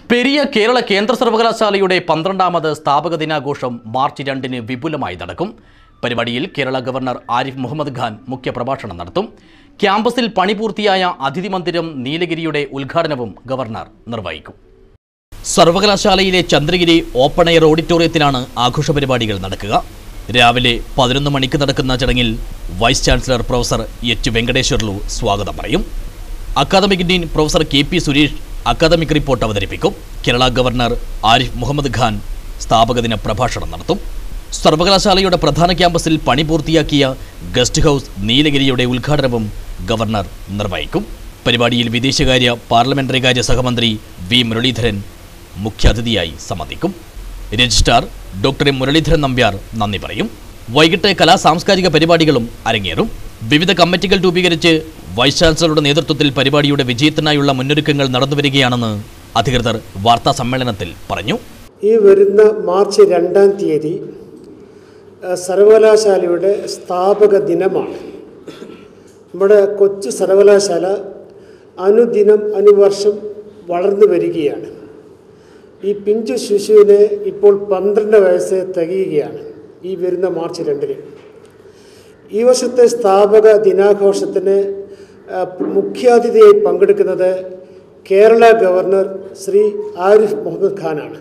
പെരിയ കേരള കേന്ദ്ര സർവകലാശാലയുടെ പന്ത്രണ്ടാമത് സ്ഥാപക ദിനാഘോഷം മാർച്ച് രണ്ടിന് വിപുലമായി നടക്കും പരിപാടിയിൽ കേരള ഗവർണർ ആരിഫ് മുഹമ്മദ് ഖാൻ മുഖ്യപ്രഭാഷണം നടത്തും ക്യാമ്പസിൽ പണി പൂർത്തിയായ അതിഥി മന്ദിരം നീലഗിരിയുടെ ഉദ്ഘാടനവും ഗവർണർ നിർവഹിക്കും സർവകലാശാലയിലെ ചന്ദ്രഗിരി ഓപ്പൺ എയർ ഓഡിറ്റോറിയത്തിലാണ് ആഘോഷ പരിപാടികൾ നടക്കുക രാവിലെ പതിനൊന്ന് മണിക്ക് നടക്കുന്ന ചടങ്ങിൽ vice chancellor professor H Venkateswarlu സ്വാഗതം പറയും academic dean professor K P Suresh academic report അവതരിപ്പിക്കും കേരള ഗവർണർ ആരിഫ് മുഹമ്മദ് ഖാൻ സ്ഥാപകദിന പ്രഭാഷണം നടത്തും സർവകലാശാലയുടെ പ്രധാന ക്യാമ്പസിൽ പണി പൂർത്തിയാക്കിയ ഗസ്റ്റ് ഹൗസ് നീലഗിരിയുടെ ഉദ്ഘാടനവും ഗവർണർ നിർവഹിക്കും പരിപാടിയിൽ വിദേശകാര്യ പാർലമെന്ററി കാര്യ സഹമന്ത്രി വി മുരളീധരൻ മുഖ്യാതിഥിയായി സംബന്ധിക്കും registrar doctor M Muraleedharan Nambiar നന്ദി പറയും വൈകിട്ട് കലാ സാംസ്കാരിക പരിപാടികളും അരങ്ങേറും വിവിധ കമ്മിറ്റികൾ രൂപീകരിച്ച് വൈസ് ചാൻസലറുടെ നേതൃത്വത്തിൽ പരിപാടിയുടെ വിജയത്തിനായുള്ള മുന്നൊരുക്കങ്ങൾ നടന്നുവരികയാണെന്ന് അധികൃതർ വാർത്താ സമ്മേളനത്തിൽ പറഞ്ഞു ഈ വരുന്ന മാർച്ച് രണ്ടാം തീയതി അഹ്, സർവകലാശാലയുടെ സ്ഥാപക ദിനമാണ് നമ്മുടെ കൊച്ചു സർവകലാശാല അനുദിനം അനുവർഷം വളർന്നു വരികയാണ് ഈ പിഞ്ചു ശിശുവിന് ഇപ്പോൾ പന്ത്രണ്ട് വയസ്സ് തികയുകയാണ് ഈ വരുന്ന മാർച്ച് രണ്ടിന് ഈ വർഷത്തെ സ്ഥാപക ദിനാഘോഷത്തിന് ആ, മുഖ്യാതിഥിയായി പങ്കെടുക്കുന്നത് കേരള ഗവർണർ ശ്രീ ആരിഫ് മുഹമ്മദ് ഖാനാണ്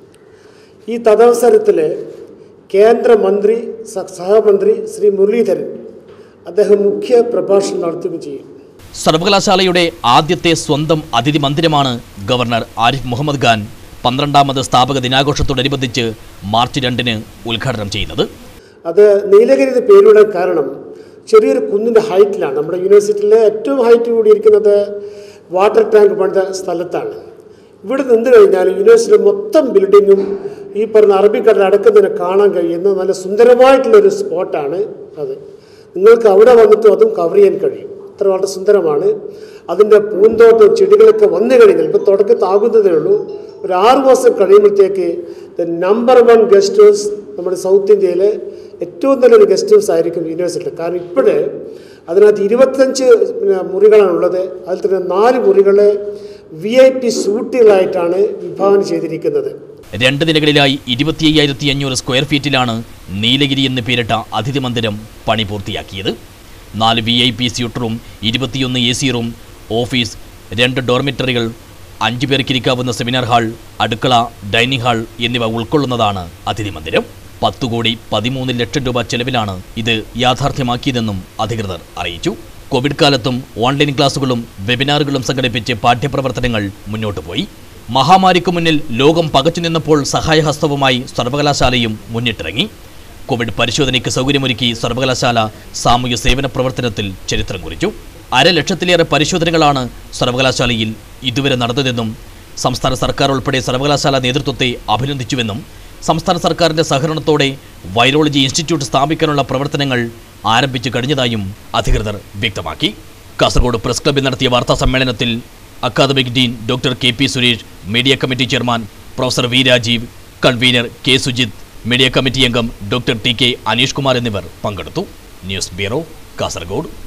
ഈ തദവസരത്തിൽ കേന്ദ്രമന്ത്രി സ- സഹമന്ത്രി ശ്രീ മുരളീധരൻ അദ്ദേഹം മുഖ്യ പ്രഭാഷണം നടത്തുകയും ചെയ്യും സർവകലാശാലയുടെ ആദ്യത്തെ സ്വന്തം അതിഥി മന്ദിരമാണ് ഗവർണർ ആരിഫ് മുഹമ്മദ് ഖാൻ പന്ത്രണ്ടാമത് സ്ഥാപക ദിനാഘോഷത്തോടനുബന്ധിച്ച് മാർച്ച് രണ്ടിന് ഉദ്ഘാടനം ചെയ്യുന്നത് അത് നീലഗിരി എന്ന് പേരിടാൻ കാരണം ചെറിയൊരു കുന്നിൻ്റെ ഹൈറ്റിലാണ് നമ്മുടെ യൂണിവേഴ്സിറ്റിയിലെ ഏറ്റവും ഹൈറ്റ് കൂടിയിരിക്കുന്നത് വാട്ടർ ടാങ്ക് പണിത സ്ഥലത്താണ് ഇവിടെ നിന്ന് കഴിഞ്ഞാൽ യൂണിവേഴ്സിറ്റി മൊത്തം ബിൽഡിങ്ങും ഈ പറഞ്ഞ അറബിക്കടൽ അടക്കുന്നതിനെ കാണാൻ കഴിയുന്ന നല്ല സുന്ദരമായിട്ടുള്ളൊരു സ്പോട്ടാണ് അത് നിങ്ങൾക്ക് അവിടെ വന്നിട്ടും അതും കവർ ചെയ്യാൻ കഴിയും അത്ര വളരെ സുന്ദരമാണ് അതിൻ്റെ പൂന്തോട്ടം ചെടികളൊക്കെ വന്നു കഴിഞ്ഞാൽ ഇപ്പോൾ തുടക്കത്താകുന്നതേ ഉള്ളൂ ഒരു ആറ് മാസം കഴിയുമ്പോഴത്തേക്ക് the number one guest house നമ്മുടെ സൗത്ത് ഇന്ത്യയിലെ ഏറ്റവും നല്ലൊരു ഗസ്റ്റ് ഹൗസ് ആയിരിക്കും യൂണിവേഴ്സിറ്റി കാരണം ഇപ്പോഴേ അതിനകത്ത് ഇരുപത്തഞ്ച് പിന്നെ മുറികളാണുള്ളത് അതിൽ തന്നെ നാല് മുറികളെ വി ഐ പി സൂട്ടുകളായിട്ടാണ് വിഭാവനം ചെയ്തിരിക്കുന്നത് രണ്ട് നിലകളിലായി ഇരുപത്തി അയ്യായിരത്തി അഞ്ഞൂറ് സ്ക്വയർ ഫീറ്റിലാണ് നീലഗിരി എന്ന് പേരിട്ട അതിഥി മന്ദിരം പണി പൂർത്തിയാക്കിയത് നാല് V I P suite room ഇരുപത്തിയൊന്ന് എ സി റൂം ഓഫീസ് രണ്ട് ഡോർമിറ്ററികൾ അഞ്ചു പേർക്കിരിക്കാവുന്ന സെമിനാർ ഹാൾ അടുക്കള ഡൈനിങ് ഹാൾ എന്നിവ ഉൾക്കൊള്ളുന്നതാണ് അതിഥി മന്ദിരം പത്തു കോടി പതിമൂന്ന് ലക്ഷം രൂപ ചെലവിലാണ് ഇത് യാഥാർത്ഥ്യമാക്കിയതെന്നും അധികൃതർ അറിയിച്ചു കോവിഡ് കാലത്തും ഓൺലൈൻ ക്ലാസുകളും വെബിനാറുകളും സംഘടിപ്പിച്ച് പാഠ്യപ്രവർത്തനങ്ങൾ മുന്നോട്ടു പോയി മഹാമാരിക്ക് മുന്നിൽ ലോകം പകച്ചു നിന്നപ്പോൾ സഹായഹസ്തവുമായി സർവകലാശാലയും മുന്നിട്ടിറങ്ങി കോവിഡ് പരിശോധനയ്ക്ക് സൗകര്യമൊരുക്കി സർവകലാശാല സാമൂഹ്യ സേവന പ്രവർത്തനത്തിൽ ചരിത്രം കുറിച്ചു അരലക്ഷത്തിലേറെ പരിശോധനകളാണ് സർവകലാശാലയിൽ ഇതുവരെ നടന്നതെന്നും സംസ്ഥാന സർക്കാർ ഉൾപ്പെടെ സർവകലാശാല നേതൃത്വത്തെ അഭിനന്ദിച്ചുവെന്നും സംസ്ഥാന സർക്കാരിന്റെ സഹകരണത്തോടെ വൈറോളജി ഇൻസ്റ്റിറ്റ്യൂട്ട് സ്ഥാപിക്കാനുള്ള പ്രവർത്തനങ്ങൾ ആരംഭിച്ചു കഴിഞ്ഞതായും അധികൃതർ വ്യക്തമാക്കി കാസർഗോഡ് പ്രസ് ക്ലബ്ബിൽ നടത്തിയ വാർത്താ സമ്മേളനത്തിൽ academic dean doctor K P Suresh media committee chairman professor V Rajeev convener K Sujith media committee അംഗം doctor T K Aneesh Kumar എന്നിവർ പങ്കെടുത്തു ന്യൂസ് ബ്യൂറോ കാസർഗോഡ്